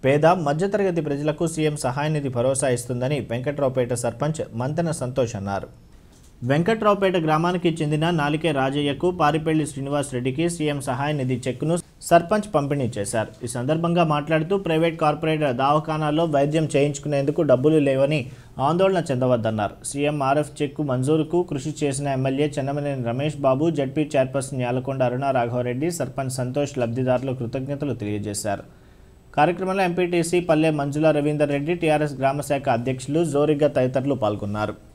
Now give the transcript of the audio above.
పేద మధ్యతరగతి ప్రజలకు సీఎం సహాయ నిధి భరోసా ఇస్తుందని వెంకట్రావుపేట సర్పంచ్ మంతెన సంతోష్ అన్నారు వెంకట్రావుపేట గ్రామానికి చెందిన నాలికే రాజయ్యకు పారిపల్లి శ్రీనివాస్ రెడ్డికి సీఎం సహాయ నిధి చెక్కును సర్పంచ్ పంపిణీ చేశారు ఈ సందర్భంగా మాట్లాడుతూ ప్రైవేట్ కార్పొరేట్ దవాఖానాల్లో వైద్యం చేయించుకునేందుకు డబ్బులు లేవని ఆందోళన చెందవద్దన్నారు సీఎం ఆర్ఎఫ్ చెక్కు మంజూరుకు కృషి చేసిన MLA Chennamaneni Ramesh Babu ZP chairperson Yalakonda Aruna Raghavareddy sarpanch Santosh లబ్ధిదారులు కృతజ్ఞతలు తెలియజేశారు కార్యక్రమంలో ఎంపీటీసీ పల్లె మంజుల రవీందర్ రెడ్డి టీఆర్ఎస్ గ్రామశాఖ అధ్యక్షులు జోరిగా తదితరులు పాల్గొన్నారు